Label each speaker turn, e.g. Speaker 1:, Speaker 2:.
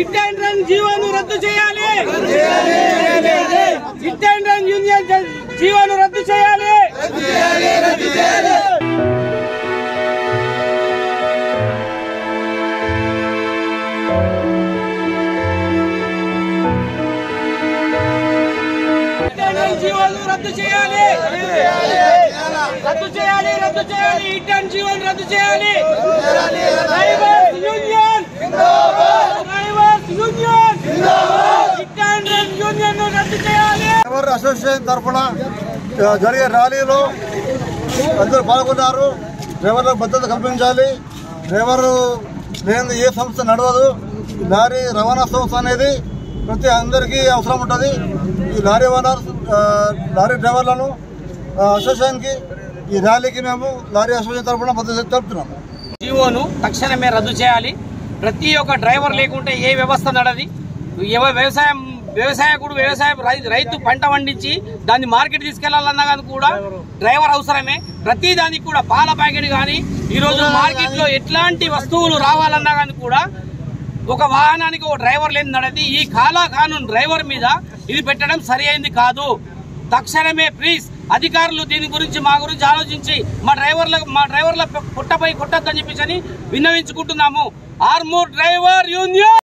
Speaker 1: hit and run జీవోను రద్దు చేయాలి హిట్ అండ్ రన్ యూనియన్ జ- జీవోను రద్దు చేయాలి హిట్ అండ్ రన్ జీవోను రద్దు చేయాలి రద్దు చేయాలి రద్దు చేయాలి హిట్ అండ్ జీవోను రద్దు చేయాలి drivers union drivers union hit and run యూనియన్ ను రద్దు చేయాలి
Speaker 2: డ్రైవర్ అసోసియేషన్ తరఫున ఆ, జరిగే ర్యాలీలో అందరూ పాల్గొన్నారు డ్రైవర్లకు భద్రత కల్పించాలి డ్రైవరు లేని ఏ సంస్థ నడవదు ఈ లారీ రవాణా సంస్థ అనేది ప్రతి అందరికీ అవసరం ఉంటుంది ఈ లారీ ఓనర్ ఆ, లారీ డ్రైవర్లను ఆ, అసోసియేషన్కి ఈ ర్యాలీకి మేము లారీ అసోసియేషన్ తరఫున మద్దతు తెలుపుతున్నాము
Speaker 1: జీవోను తక్షణమే రద్దు చేయాలి ప్రతి ఒక్క డ్రైవర్ లేకుంటే ఏ వ్యవస్థ నడది ఎవ- వ్యవసాయం వ్యవసాయకుడు వ్యవసాయ రై- రైతు పంట పండించి దాన్ని మార్కెట్ తీసుకెళ్లాలన్నా కానీ కూడా డ్రైవర్ అవసరమే ప్రతి దానికి కూడా పాల ప్యాకెట్ కానీ ఈ రోజు మార్కెట్ లో ఎట్లాంటి వస్తువులు రావాలన్నా కానీ కూడా ఒక వాహనానికి ఒక డ్రైవర్ లేని నడది ఈ కాలా కానూన్ డ్రైవర్ మీద ఇది పెట్టడం సరి అయింది కాదు తక్షణమే ప్లీజ్ అధికారులు దీని గురించి మా గురించి ఆలోచించి మా డ్రైవర్ల మా డ్రైవర్ల పుట్టపై కొట్టద్దని చెప్పేసి అని విన్నవించుకుంటున్నాము ఆర్మూర్ డ్రైవర్ యూనియన్